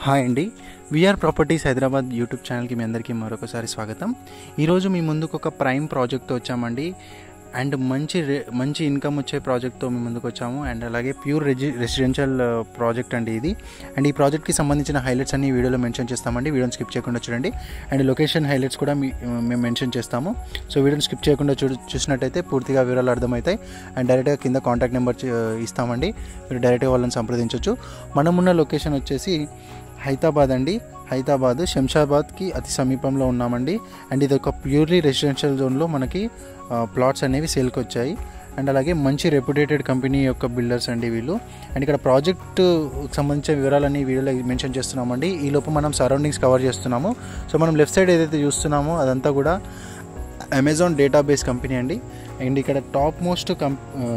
hi అండి VR properties Hyderabad YouTube ఛానల్కి మీ అందరికీ మరొకసారి స్వాగతం ఈరోజు మీ ముందుకు ఒక ప్రైమ్ ప్రాజెక్ట్తో వచ్చామండి అండ్ మంచి రె- మంచి ఇన్కమ్ వచ్చే ప్రాజెక్ట్తో మీ ముందుకు వచ్చాము అండ్ అలాగే ప్యూర్ రెజి రెసిడెన్షియల్ ప్రాజెక్ట్ అండి ఇది అండ్ ఈ ప్రాజెక్ట్కి సంబంధించిన హైలైట్స్ అన్ని వీడియోలో మెన్షన్ చేస్తామండి వీడియోని స్కిప్ చేయకుండా చూడండి అండ్ లొకేషన్ హైలైట్స్ కూడా మీ మేము మెన్షన్ చేస్తాము సో వీడియోని స్కిప్ చేయకుండా చూ చూసినట్టయితే పూర్తిగా వివరాలు అర్థమవుతాయి అండ్ డైరెక్ట్గా కింద కాంటాక్ట్ నెంబర్ ఇస్తామండి మీరు డైరెక్ట్గా వాళ్ళని సంప్రదించవచ్చు మనమున్న లొకేషన్ వచ్చేసి హైదరాబాద్ అండి హైదరాబాద్ శంషాబాద్కి అతి సమీపంలో ఉన్నామండి అండ్ ఇది ఒక ప్యూర్లీ రెసిడెన్షియల్ జోన్లో మనకి ప్లాట్స్ అనేవి సేల్కి వచ్చాయి అండ్ అలాగే మంచి రెప్యుటేటెడ్ కంపెనీ యొక్క బిల్డర్స్ అండి వీళ్ళు అండ్ ఇక్కడ ప్రాజెక్ట్ సంబంధించిన వివరాలన్నీ వీడియోలో మెన్షన్ చేస్తున్నామండి ఈ లోపు మనం సరౌండింగ్స్ కవర్ చేస్తున్నాము సో మనం లెఫ్ట్ సైడ్ ఏదైతే చూస్తున్నామో అదంతా కూడా అమెజాన్ డేటాబేస్ కంపెనీ అండి అండ్ ఇక్కడ top most come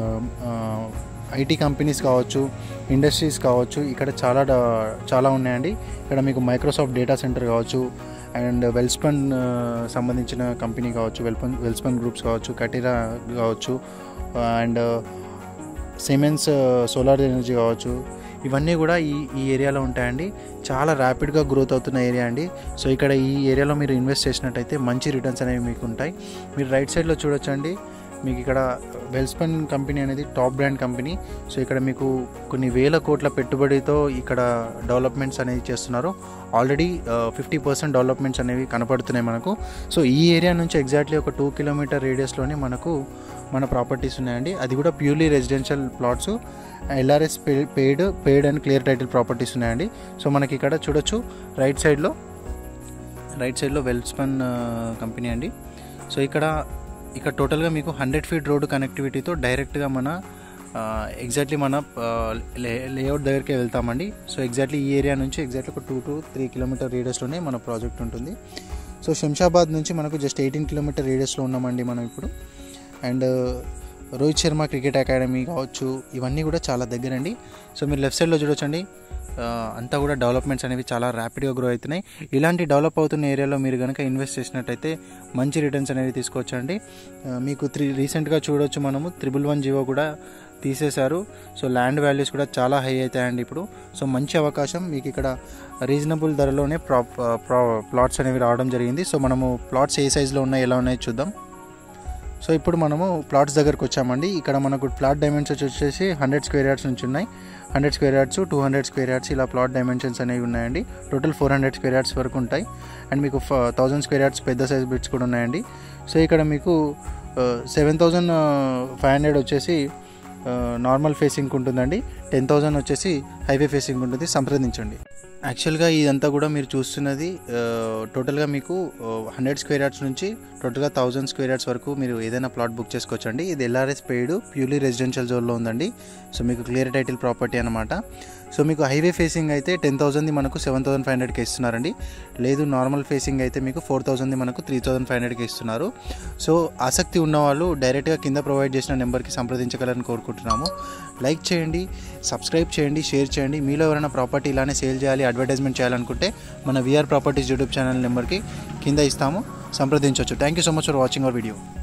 IT companies కావచ్చు ఇండస్ట్రీస్ కావచ్చు ఇక్కడ చాలా డా- చాలా ఉన్నాయండి ఇక్కడ మీకు మైక్రోసాఫ్ట్ డేటా సెంటర్ కావచ్చు అండ్ వెల్స్పన్ ఆ, సంబంధించిన కంపెనీ కావచ్చు వెల్పన్ వెల్స్పన్ గ్రూప్స్ కావచ్చు కటీరా కావచ్చు అండ్ సిమెన్స్ సోలార్ ఎనర్జీ కావచ్చు ఇవన్నీ కూడా ఈ ఈ ఏరియాలో ఉంటాయండి చాలా ర్యాపిడ్గా గ్రోత్ అవుతున్న ఏరియా అండి సో ఇక్కడ ఈ ఏరియాలో మీరు ఇన్వెస్ట్ చేసినట్టయితే మంచి రిటర్న్స్ అనేవి మీకు ఉంటాయి మీరు రైట్ సైడ్లో చూడొచ్చండి మీకు ఇక్కడ వెల్స్పన్ కంపెనీ అనేది టాప్ బ్రాండ్ కంపెనీ సో ఇక్కడ మీకు కొన్ని వేల కోట్ల పెట్టుబడితో ఇక్కడ డెవలప్మెంట్స్ అనేవి చేస్తున్నారు ఆల్రెడీ ఫిఫ్టీ పర్సెంట్ డెవలప్మెంట్స్ అనేవి కనపడుతున్నాయి మనకు సో ఈ ఏరియా నుంచి ఎగ్జాక్ట్లీ ఒక టూ కిలోమీటర్ రేడియస్లోనే మనకు మన ప్రాపర్టీస్ ఉన్నాయండి అది కూడా purely residential plots LRS paid paid and clear title properties ఉన్నాయండి సో మనకి ఇక్కడ చూడొచ్చు రైట్ సైడ్లో రైట్ సైడ్లో వెల్స్పన్ కంపెనీ అండి సో ఇక్కడ ఇక్కడ టోటల్గా మీకు హండ్రెడ్ ఫీట్ రోడ్డు కనెక్టివిటీతో డైరెక్ట్గా మన ఎగ్జాక్ట్లీ మన లేఅవుట్ దగ్గరికి వెళ్తామండి సో ఎగ్జాక్ట్లీ ఈ ఏరియా నుంచి ఎగ్జాక్ట్లీ ఒక టూ టు త్రీ కిలోమీటర్ రేడియస్లోనే మన ప్రాజెక్ట్ ఉంటుంది సో శంషాబాద్ నుంచి మనకు జస్ట్ ఎయిటీన్ కిలోమీటర్ రేడియస్లో ఉన్నామండి మనం ఇప్పుడు and Rohit Sharma cricket academy కావచ్చు ఇవన్నీ కూడా చాలా దగ్గరండి సో మీరు లెఫ్ట్ సైడ్లో చూడొచ్చండి ఆ, అంతా కూడా డెవలప్మెంట్స్ అనేవి చాలా ర్యాపిడ్గా గ్రో అవుతున్నాయి ఇలాంటి డెవలప్ అవుతున్న ఏరియాలో మీరు కనుక ఇన్వెస్ట్ చేసినట్టయితే మంచి రిటర్న్స్ అనేవి తీసుకోవచ్చండి ఆ, మీకు త్రీ రీసెంట్గా చూడొచ్చు మనము త్రిబుల్ వన్ జీవో కూడా తీసేశారు సో ల్యాండ్ వాల్యూస్ కూడా చాలా హై అవుతాయండి ఇప్పుడు సో మంచి అవకాశం మీకు ఇక్కడ రీజనబుల్ ధరలోనే ప్రా ప్లాట్స్ అనేవి రావడం జరిగింది సో మనము ప్లాట్స్ ఏ సైజులో ఉన్నాయి ఎలా ఉన్నాయో చూద్దాం సో ఇప్పుడు మనము ప్లాట్స్ దగ్గరకు వచ్చామండి ఇక్కడ మనకు ప్లాట్ డైమెన్షన్స్ వచ్చేసి హండ్రెడ్ స్క్వేర్ యార్డ్స్ నుంచి ఉన్నాయి hundred square yards two hundred square yards ఇలా ప్లాట్ డైమెన్షన్స్ అనేవి ఉన్నాయండి total four hundred square yards వరకు ఉంటాయి అండ్ మీకు థౌజండ్ స్క్వేర్ యార్డ్స్ పెద్ద సైజ్ బిట్స్ కూడా ఉన్నాయండి సో ఇక్కడ మీకు సెవెన్ థౌజండ్ ఫైవ్ హండ్రెడ్ వచ్చేసి నార్మల్ ఫేసింగ్ ఉంటుందండి టెన్ థౌజండ్ వచ్చేసి హైవే ఫేసింగ్ ఉంటుంది సంప్రదించండి యాక్చువల్గా ఇదంతా కూడా మీరు చూస్తున్నది ఆ, టోటల్గా మీకు హండ్రెడ్ స్క్వేర్ యార్డ్స్ నుంచి టోటల్గా థౌజండ్ స్క్వేర్ యార్డ్స్ వరకు మీరు ఏదైనా ప్లాట్ బుక్ చేసుకోవచ్చండి ఇది ఎల్ఆర్ఎస్ పెయిడ్ ప్యూర్లీ రెసిడెన్షియల్ జోన్లో ఉందండి సో మీకు క్లియర్ టైటిల్ ప్రాపర్టీ అనమాట సో మీకు హైవే ఫేసింగ్ అయితే టెన్ థౌసండ్ది మనకు సెవెన్ థౌసండ్ ఫైవ్ హండ్రెడ్కి ఇస్తున్నారండి లేదు నార్మల్ ఫేసింగ్ అయితే మీకు ఫోర్ థౌసండ్ది మనకు త్రీ థౌసండ్ ఫైవ్ హండ్రెడ్కి ఇస్తున్నారు సో ఆసక్తి ఉన్నవాళ్ళు డైరెక్ట్గా కింద ప్రొవైడ్ చేసిన నెంబర్కి సంప్రదించగలని కోరుకుంటున్నాము లైక్ చేయండి సబ్స్క్రైబ్ చేయండి షేర్ చేయండి మీలో ఎవరైనా ప్రాపర్టీ ఇలానే సేల్ చేయాలి అడ్వర్టైజ్మెంట్ చేయాలనుకుంటే మన విఆర్ ప్రాపర్టీస్ యూట్యూబ్ ఛానల్ నెంబర్కి కింద ఇస్తాము సంప్రదించవచ్చు thank you so much for watching our video